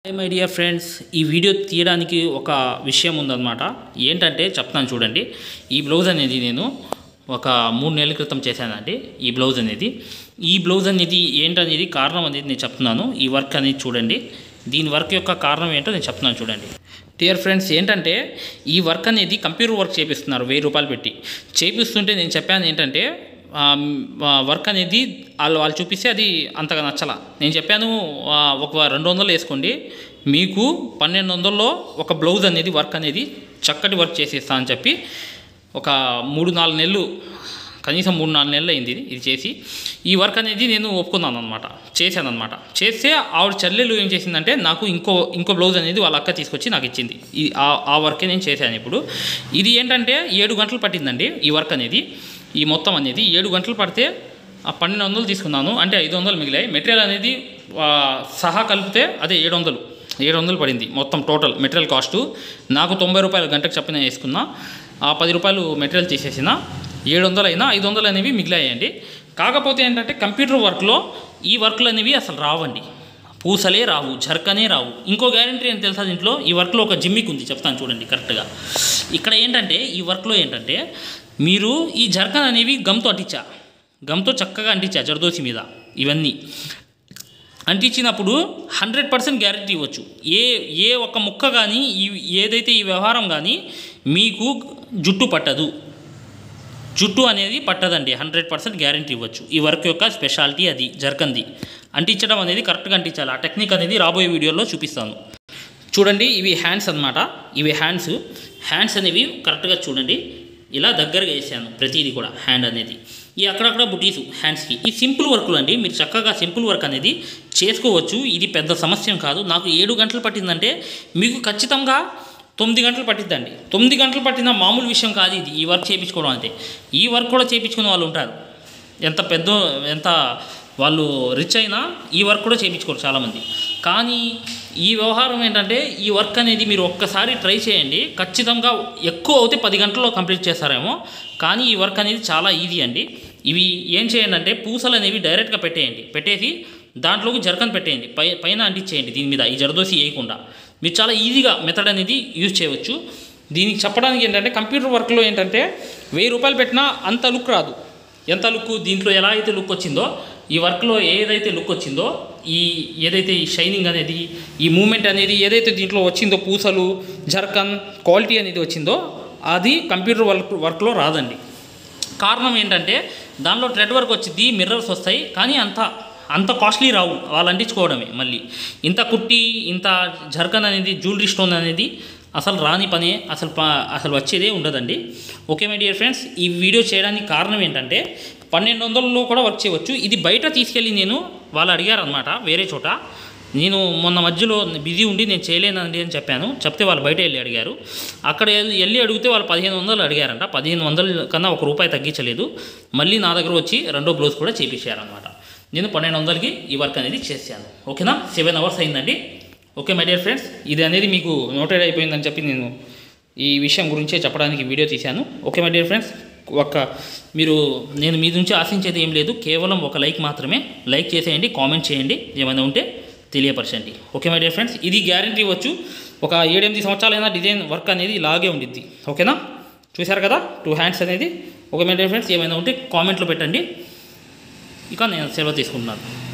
hi my dear friends ఈ video తీయడానికి ఒక విషయం ఉందన్నమాట ఏంటంటే చెప్తాను చూడండి ఈ బ్లౌజ్ అనేది నేను ఒక మూడు నెలల క్రితం చేశానండి ఈ బ్లౌజ్ అనేది ఈ బ్లౌజ్ అనేది ఏంటనేది కారణం అనేది నేను చెప్తున్నాను ఈ వర్క్ అనేది చూడండి దీని వర్క్ యొక్క కారణం ఏంటో నేను చెప్తున్నాను చూడండి డియర్ ఫ్రెండ్స్ ఏంటంటే ఈ వర్క్ అనేది కంప్యూటర్ వర్క్ చేపిస్తున్నారు వెయ్యి రూపాయలు పెట్టి చేపిస్తుంటే నేను చెప్పాను ఏంటంటే ఆ, ఆ, వర్క్ అనేది వాళ్ళు వాళ్ళు చూపిస్తే అది అంతగా నచ్చల నేను చెప్పాను ఆ, ఒక రెండు వందలు వేసుకోండి మీకు పన్నెండు వందల్లో ఒక బ్లౌజ్ అనేది వర్క్ అనేది చక్కటి వర్క్ చేసేస్తా అని చెప్పి ఒక మూడు నాలుగు నెలలు కనీసం మూడు నాలుగు నెలలు అయింది ఇది ఇది చేసి ఈ వర్క్ అనేది నేను ఒప్పుకున్నాను అనమాట చేశాను అనమాట చేస్తే ఆవిడ చెల్లెలు ఏం చేసిందంటే నాకు ఇంకో ఇంకో బ్లౌజ్ అనేది వాళ్ళ అక్క తీసుకొచ్చి నాకు ఇచ్చింది ఈ ఆ- ఆ వర్కే నేను చేశాను ఇప్పుడు ఇది ఏంటంటే ఏడు గంటలు పట్టిందండి ఈ వర్క్ అనేది ఈ మొత్తం అనేది ఏడు గంటలు పడితే ఆ పన్నెండు వందలు తీసుకున్నాను అంటే ఐదు వందలు మిగిలాయి మెటీరియల్ అనేది ఆ, సహా కలిపితే అదే ఏడు వందలు ఏడు వందలు పడింది మొత్తం టోటల్ మెటీరియల్ కాస్టు నాకు తొంభై రూపాయలు గంటకు చెప్పిన వేసుకున్నా ఆ పది రూపాయలు మెటీరియల్ తీసేసిన ఏడు వందలు అయినా ఐదు వందలు అనేవి మిగిలాయండి కాకపోతే ఏంటంటే కంప్యూటర్ వర్క్లో ఈ వర్క్లు అనేవి అసలు రావండి పూసలే రావు జర్కనే రావు ఇంకో గ్యారంటీ ఏం తెలుసా దీంట్లో ఈ వర్క్లో ఒక జిమ్మిక్ ఉంది చెప్తాను చూడండి కరెక్ట్గా ఇక్కడ ఏంటంటే ఈ వర్క్లో ఏంటంటే మీరు ఈ జర్కన్ అనేవి గమ్తో అంటించా గమ్తో చక్కగా అంటించా జర్దోసి మీద ఇవన్నీ అంటించినప్పుడు హండ్రెడ్ పర్సెంట్ గ్యారంటీ ఇవ్వచ్చు ఏ ఏ ఒక్క ముక్క కానీ ఈ ఏదైతే ఈ వ్యవహారం కానీ మీకు జుట్టు పట్టదు జుట్టు అనేది పట్టదండి హండ్రెడ్ పర్సెంట్ గ్యారంటీ ఇవ్వచ్చు ఈ వర్క్ యొక్క స్పెషాలిటీ అది జర్కంది అంటించడం అనేది కరెక్ట్గా అంటించాలి ఆ టెక్నిక్ అనేది రాబోయే వీడియోలో చూపిస్తాను చూడండి ఇవి హ్యాండ్స్ అన్నమాట ఇవి హ్యాండ్స్ హ్యాండ్స్ అనేవి కరెక్ట్గా చూడండి ఇలా దగ్గరగా వేసాను ప్రతిదీ కూడా హ్యాండ్ అనేది ఈ అక్కడక్కడ బుటీసు హ్యాండ్స్కి ఈ సింపుల్ వర్క్లు అండి మీరు చక్కగా సింపుల్ వర్క్ అనేది చేసుకోవచ్చు ఇది పెద్ద సమస్య కాదు నాకు ఏడు గంటలు పట్టిందంటే మీకు ఖచ్చితంగా తొమ్మిది గంటలు పట్టిద్దండి తొమ్మిది గంటలు పట్టిన మామూలు విషయం కాదు ఇది ఈ వర్క్ చేయించుకోవడం అంటే ఈ వర్క్ కూడా చేయించుకునే వాళ్ళు ఉంటారు ఎంత పెద్ద ఎంత వాళ్ళు రిచ్ అయినా ఈ వర్క్ కూడా చేయించుకోరు చాలామంది కానీ ఈ వ్యవహారం ఏంటంటే ఈ వర్క్ అనేది మీరు ఒక్కసారి ట్రై చేయండి ఖచ్చితంగా ఎక్కువ అవుతే పది గంటల్లో కంప్లీట్ చేస్తారేమో కానీ ఈ వర్క్ అనేది చాలా ఈజీ అండి ఇవి ఏం చేయండి అంటే పూసలు అనేవి డైరెక్ట్గా పెట్టేయండి పెట్టేసి దాంట్లోకి జరకన్ పెట్టేయండి పై పైన అంటించేయండి దీని మీద ఈ జరదోసి వేయకుండా మీరు చాలా ఈజీగా మెథడ్ అనేది యూజ్ చేయవచ్చు దీనికి చెప్పడానికి ఏంటంటే కంప్యూటర్ వర్క్లో ఏంటంటే వెయ్యి రూపాయలు పెట్టినా అంత లుక్ రాదు ఎంత లుక్ దీంట్లో ఎలా అయితే లుక్ వచ్చిందో ఈ వర్క్లో ఏదైతే లుక్ వచ్చిందో ఈ ఏదైతే ఈ షైనింగ్ అనేది ఈ మూమెంట్ అనేది ఏదైతే దీంట్లో వచ్చిందో పూసలు జర్కన్ క్వాలిటీ అనేది వచ్చిందో అది కంప్యూటర్ వర్క్ వర్క్లో రాదండి కారణం ఏంటంటే దానిలో థ్రెడ్ వర్క్ వచ్చింది మిర్రర్స్ వస్తాయి కానీ అంత అంత కాస్ట్లీ రావు వాళ్ళు అంటించుకోవడమే మళ్ళీ ఇంత కుట్టి ఇంత జర్కన్ అనేది జ్యువెలరీ స్టోన్ అనేది అసలు రాని పనే అసలు ప అసలు వచ్చేదే ఉండదండి ఓకే మై డియర్ ఫ్రెండ్స్ ఈ వీడియో చేయడానికి కారణం ఏంటంటే పన్నెండు వందలలో కూడా వర్క్ చేయవచ్చు ఇది బయట తీసుకెళ్ళి నేను వాళ్ళు అడిగారు అనమాట వేరే చోట నేను మొన్న మధ్యలో బిజీ ఉండి నేను చేయలేనండి అని చెప్పాను చెప్తే వాళ్ళు బయట వెళ్ళి అడిగారు అక్కడ వెళ్ళి- వెళ్ళి అడిగితే వాళ్ళు పదిహేను వందలు అడిగారంట పదిహేను వందల కన్నా ఒక రూపాయి తగ్గించలేదు మళ్ళీ నా దగ్గర వచ్చి రెండో బ్లౌజ్ కూడా చేపించారనమాట నేను పన్నెండు వందలకి ఈ వర్క్ అనేది చేశాను ఓకేనా సెవెన్ అవర్స్ అయిందండి ఓకే మై డియర్ ఫ్రెండ్స్ ఇది అనేది మీకు నోటెడ్ అయిపోయిందని చెప్పి నేను ఈ విషయం గురించే చెప్పడానికి వీడియో తీశాను ఓకే మై డియర్ ఫ్రెండ్స్ ఒక మీరు నేను మీ నుంచి ఆశించేది ఏం లేదు కేవలం ఒక లైక్ మాత్రమే లైక్ చేసేయండి కామెంట్ చేయండి ఏమైనా ఉంటే తెలియపరచండి ఓకే మై డియర్ ఫ్రెండ్స్ ఇది గ్యారంటీ ఇవ్వచ్చు ఒక ఏడెనిమిది సంవత్సరాలైనా డిజైన్ వర్క్ అనేది ఇలాగే ఉండిద్ది ఓకేనా చూశారు కదా టూ హ్యాండ్స్ అనేది ఓకే మై డియర్ ఫ్రెండ్స్ ఏమైనా ఉంటే కామెంట్లో పెట్టండి ఇక నేను సెలవు తీసుకుంటున్నాను